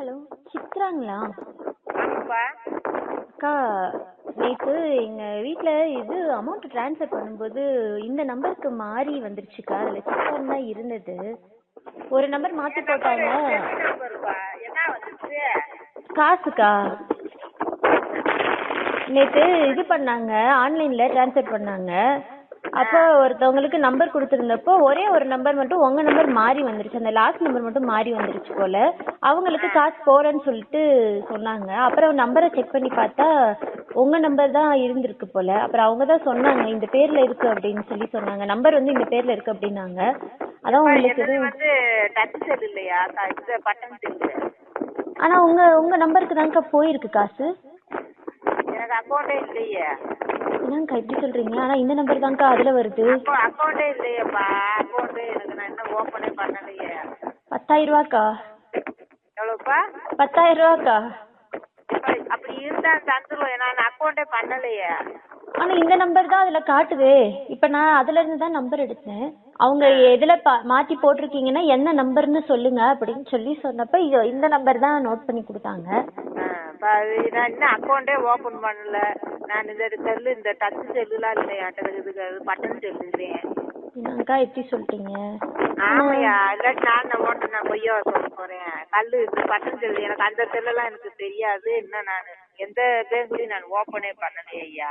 Hello சித்ராங்களா ஆமாப்பா அக்கா நேற்று எங்கள் வீட்டில் இது அமௌண்ட் ட்ரான்ஸ்ஃபர் பண்ணும்போது இந்த நம்பருக்கு மாறி வந்துருச்சுக்கா அதில் சித்ரான்னு தான் இருந்தது ஒரு நம்பர் மாற்றி போட்டாங்க நம்பருப்பா என்ன வந்துச்சு காசுக்கா நேற்று இது பண்ணாங்க ஆன்லைனில் ட்ரான்ஸ்ஃபர் பண்ணாங்க அப்போ ஒருத்தவங்களுக்கு நம்பர் கொடுத்துருந்தப்போ ஒரே ஒரு நம்பர் மட்டும் உங்கள் நம்பர் மாறி வந்துருச்சு அந்த லாஸ்ட் நம்பர் மட்டும் மாறி வந்துருச்சு போல் அவங்களுக்கு காசு போகிறேன்னு சொல்லிட்டு சொன்னாங்க அப்புறம் நம்பரை செக் பண்ணி பார்த்தா உங்கள் நம்பர் தான் இருந்திருக்கு போல் அப்புறம் அவங்க தான் சொன்னாங்க இந்த பேரில் இருக்குது அப்படின்னு சொல்லி சொன்னாங்க நம்பர் வந்து இந்த பேரில் இருக்குது அப்படின்னாங்க அதான் உங்களுக்கு என்னது எதுவும் வந்து டச் செல் இல்லையா த- இது பட்டன் செல்லு ஆனால் உங்கள் உங்கள் நம்பருக்கு தான்க்கா போயிருக்கு காசு எனக்கு அக்கௌண்ட்டே இல்லையே என்னங்கக்கா இப்படி சொல்கிறீங்க ஆனால் இந்த நம்பர் தான்க்கா அதில் வருது அப்போ அக்கௌண்ட்டே இல்லையேப்பா அக்கௌண்ட்டு எனக்கு நான் இன்னும் ஓப்பனே பண்ணலையே பத்தாயிரம் ரூபாக்கா எவ்வளோப்பா பத்தாயிரம் ரூபாக்கா இப்ப அப்படி இருந்தா தந்துருவேன் நான் அக்கௌண்ட்டே பண்ணலையே ஆனா இந்த நம்பர் தான் அதுல காட்டுதே இப்ப நான் அதுல இருந்து தான் நம்பர் எடுத்தேன் அவங்க எதுல பா- மாத்தி போட்டிருக்கீங்கன்னா என்ன நம்பர்னு சொல்லுங்க அப்படின்னு சொல்லி சொன்னப்ப இது இந்த நம்பர் தான் நோட் பண்ணி கொடுத்தாங்க ஆ, இப்ப அது நான் இன்னும் அக்கௌண்ட்டே ஓப்பன் பண்ணல நான் இந்த செல்லு இந்த டச் செல்லுலாம் இல்லையாட்ட இருக்குது அது பட்டன் செல்லு இல்லையே என்னங்கக்கா எப்படி சொல்லிட்டீங்க ஆமாய்யா இல்லாட்டி நான் நம்ம ஓட்ட நான் பொய்யா சொல்ல போறேன் கல்லு இந்த பட்டன் செல்லு எனக்கு அந்த செல்லெல்லாம் எனக்கு தெரியாது இன்னும் நான் எந்த பேங்க்லயும் நான் ஓப்பனே பண்ணலையே ஐயா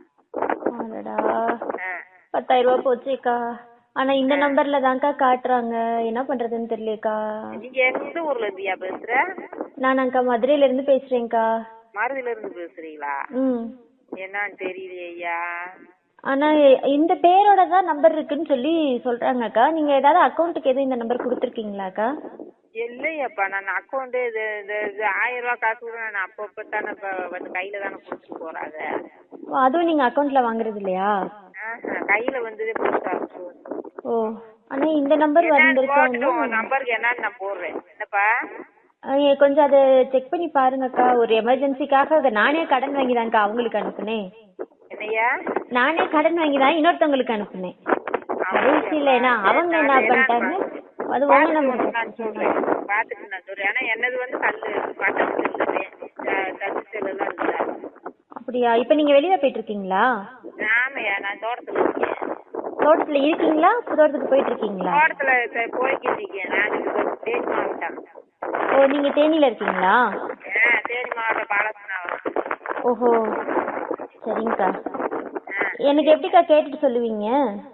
அடடா ஆ. பத்தாயிரம் ரூபாய் போச்சேக்கா ஆனா இந்த நம்பர்ல தான்க்கா காட்டுறாங்க என்ன பண்றதுன்னு தெரியலக்கா நீங்க எந்த ஊர்ல இருந்தியா பேசுற நானாக்கா மதுரையில இருந்து பேசுறேன்க்கா மருதில இருந்து பேசுறீங்களா ம் என்னன்னு தெரியலையே ஐயா ஆனா எ- இந்த பேரோட தான் நம்பர் இருக்குன்னு சொல்லி சொல்றாங்கக்கா நீங்க ஏதாவது அக்கௌண்ட்டுக்கு எதுவும் இந்த நம்பர் கொடுத்துருக்கீங்களாக்கா இல்லையப்பா நான் அக்கௌண்ட் இது இது இது ஆயிரம் ரூபாய் காசு கூட நான் அப்பப்போ தானே இப்போ வந்து கையில தானே கொடுத்துட்டு போறாங்க ஓ, அதுவும் நீங்க அக்கௌண்ட்ல வாங்குறது இல்லையா ஆஹா, கையில வந்து போஸ்ட் ஆஃபீஸ் ஓ ஆனா இந்த நம்பர் வந்திருக்காங்க உங்க நம்பருக்கு என்னன்னு நான் போடுறேன் என்னப்பா கொஞ்சம் அதை செக் பண்ணி பாருங்கக்கா ஒரு எமர்ஜென்சிக்காக அதை நானே கடன் வாங்கி தான்க்கா அவங்களுக்கு அனுப்புனேன் என்னய்யா நானே கடன் வாங்கி தான் இன்னொருத்தவங்களுக்கு அனுப்புனேன் கடைசியில என்ன அவங்க என்ன பண்ணிட்டாங்க அது உங்க நம்பர் நான் சொல்றேன் பார்த்துட்டு நான் சொல்றேன் ஆனா என்னது வந்து கல்லு பட்டன் செல்லு டச் செல்லாம் இல்ல அப்படியா இப்ப நீங்க வெளியில போயிட்டு இருக்கீங்களா ஆமையா நான் தோட்டத்துல இருக்கேன் தோட்டத்துல இருக்கீங்களா தோட்டத்துக்கு போயிட்டு இருக்கீங்களா தோட்டத்துல இப்ப போய்கிட்டு இருக்கேன் நான் இது தேனி மாவட்டம் ஓ நீங்க தேனியில இருக்கீங்களா ஆ தேனி மாவட்டம் பாலசனாவரம் ஓஹோ சரிங்கக்கா எனக்கு எப்படிக்கா கேட்டுட்டு சொல்லுவீங்க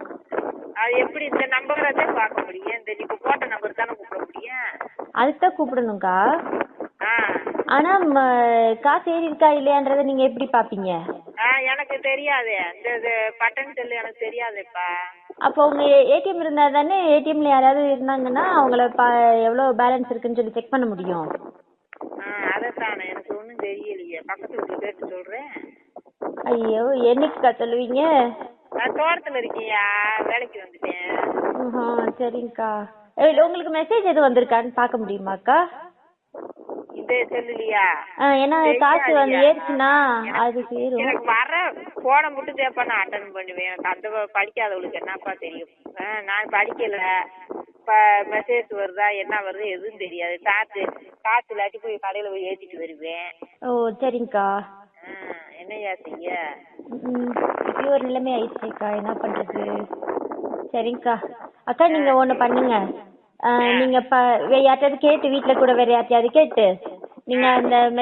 அது எப்படி இந்த நம்பரை தான் பார்க்க முடியும் இந்த இப்போ போட்ட நம்பர் தானே கூப்பிட முடியும் அதுக்கு தான் கூப்பிடணும்க்கா ஆ ஆனா ம, காசு ஏறி இருக்கா இல்லையான்றத நீங்க எப்படி பாப்பீங்க ஆ எனக்கு தெரியாதே இந்த இது பட்டன் செல்லு எனக்கு தெரியாதேப்பா அப்போ உங்க ஏடிஎம் இருந்தா தானே ஏடிஎம்ல யாராவது இருந்தாங்கன்னா அவங்கள பா எவ்வளவு பேலன்ஸ் இருக்குன்னு சொல்லி செக் பண்ண முடியும் ஆ அதைத்தானே எனக்கு ஒன்றும் தெரியலையே பக்கத்து வீட்டில் கேட்டு சொல்கிறேன் ஐயோ என்னைக்குக்கா சொல்லுவீங்க நான் தோட்டத்தில் இருக்கேன்யா வேலைக்கு வந்துட்டேன் ஆஹா, சரிங்கக்கா ஏய், உங்களுக்கு மெசேஜ் எதுவும் வந்திருக்கான்னு பார்க்க முடியுமாக்கா இந்த செல்லுலையா ஆ, ஏன்னா காசு வந்து ஏறுச்சுன்னா அது சேரும் எனக்கு வர போன மட்டும் தேப்பா நான் அட்டன் பண்ணுவேன் எனக்கு அந்த வ- படிக்காதவளுக்கு என்னப்பா தெரியும் ஆ, நான் படிக்கல இப்போ மெசேஜ் வருதா என்ன வருது எதுவும் தெரியாது காசு காசு இல்லாட்டி போய் கடையில் போய் ஏற்றிட்டு வருவேன் ஓ சரிங்கக்கா ஆ, என்னய்யா செய்ய ம், இப்படி ஒரு நிலைமை ஆயிடுச்சேக்கா என்ன பண்றது சரிங்கக்கா அக்கா நீங்க ஒண்ணு பண்ணுங்க ஆ, நீங்க ப வே- யார்கிட்டயாவது கேட்டு வீட்ல கூட வேற யார்கிட்டயாவது கேட்டு நீங்க அந்த